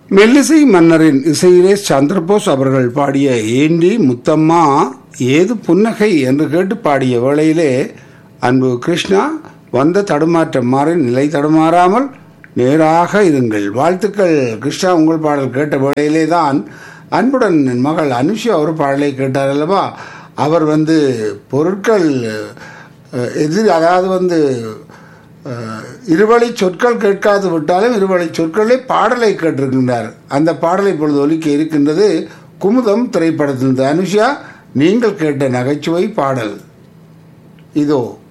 மெல்லிசை மன்னரின் இசையிலே சந்திரபோஸ் அவர்கள் பாடிய ஏண்டி முத்தம்மா ஏது புன்னகை என்று கேட்டு பாடிய வேளையிலே அன்பு கிருஷ்ணா வந்த தடுமாற்றம் மாறி நிலை தடுமாறாமல் நேராக இருங்கள் வாழ்த்துக்கள் கிருஷ்ணா உங்கள் பாடல் கேட்ட வேளையிலே தான் அன்புடன் என் மகள் அனுஷா ஒரு பாடலை கேட்டார் அல்லவா அவர் வந்து பொருட்கள் அஹ், எதிர் அதாவது வந்து அஹ், இருவழி சொற்கள் கேட்காது விட்டாலும் இருவழி சொற்களே பாடலை கேட்டிருக்கின்றார் அந்த பாடலை இப்பொழுது ஒலிக்க இருக்கின்றது குமுதம் திரைப்படத்திலிருந்து அனுஷா நீங்கள் கேட்ட நகைச்சுவை பாடல் இதோ